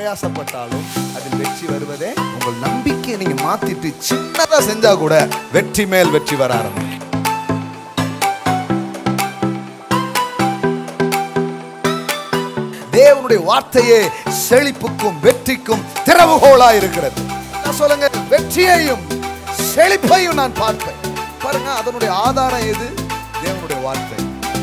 பிரயாசப்பட்டாலும் அதில் வெற்றி வருவதே உங்கள் நம்பிக்கையை நீங்க மாத்திட்டு சின்னதா செஞ்சா கூட வெற்றி மேல் வெற்றி வர ஆரம்பிக்கும் தேவனுடைய வார்த்தையே செழிப்புக்கும் வெற்றிக்கும் திறவுகோலா இருக்கிறது நான் சொல்லுங்க வெற்றியையும் செழிப்பையும் நான் பார்ப்பேன் பாருங்க அதனுடைய ஆதாரம் எது தேவனுடைய வார்த்தை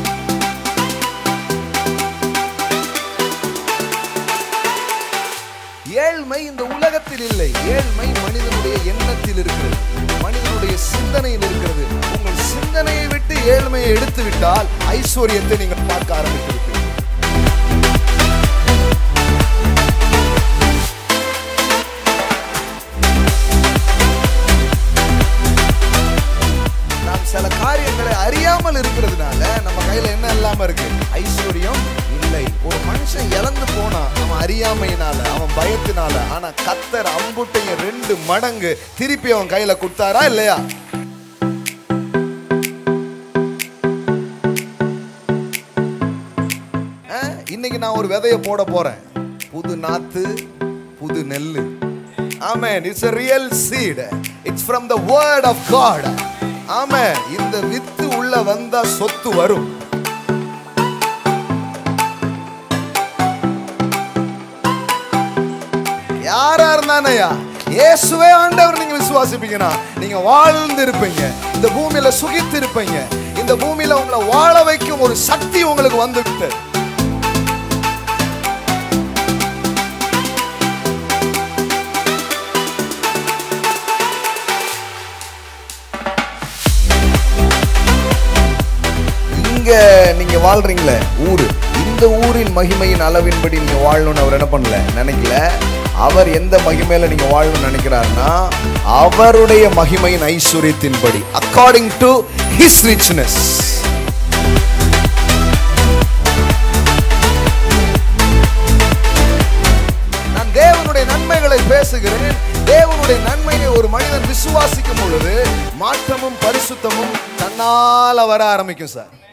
ஏழ்மை இந்த உலகத்தில் இல்லை ஏழ்மை மனிதனுடைய எண்ணத்தில் இருக்கிறது மனிதனுடைய சிந்தனையில் இருக்கிறது உங்கள் சிந்தனையை விட்டு ஏழ்மையை எடுத்து விட்டால் ஐஸ்வர்யத்தை நீங்கள் பார்க்க ஆரம்பித்திருப்பீர்கள் நாம் சில காரியங்களை அறியாமல் இருக்கிறதுனால நம்ம கையில என்ன இல்லாம இருக்கு ஐஸ்வர்யம் இல்லை ஒரு மனுஷன் இழந்து போனா அவன் அறியாமையினால அவன் பயத்தினால ஆனா கத்தர் அம்புட்டையும் ரெண்டு மடங்கு திருப்பி அவன் கையில கொடுத்தாரா இல்லையா அஹ், இன்னைக்கு நான் ஒரு விதைய போட போறேன் புது நாத்து புது நெல்லு amen it's a real seed it's from the word of god amen இந்த வித்து உள்ள வந்தா சொத்து வரும் யாரா இருந்தானையா இயேசுவே ஆண்டவர் நீங்க விசுவாசிப்பீங்கன்னா நீங்க வாழ்ந்து இருப்பீங்க இந்த பூமியில சுகித்து இருப்பீங்க இந்த பூமியில உங்களை வாழ வைக்கும் ஒரு சக்தி உங்களுக்கு வந்துவிட்டு இங்க நீங்க வாழ்றீங்களே ஊரு இந்த ஊரின் மகிமையின் அளவின்படி நீங்க வாழணும்னு அவர் என்ன பண்ணல நினைக்கல அவர் எந்த மகிமையில நீங்க வாழணும்னு நினைக்கிறாருன்னா அவருடைய மகிமையின் ஐஸ்வர்யத்தின்படி அக்கார்டிங் டு ஹிஸ் ரிச்னஸ் நான் தேவனுடைய நன்மைகளை பேசுகிறேன் தேவனுடைய நன்மையை ஒரு மனிதன் விசுவாசிக்கும் பொழுது மாற்றமும் பரிசுத்தமும் தன்னால வர ஆரம்பிக்கும் சார்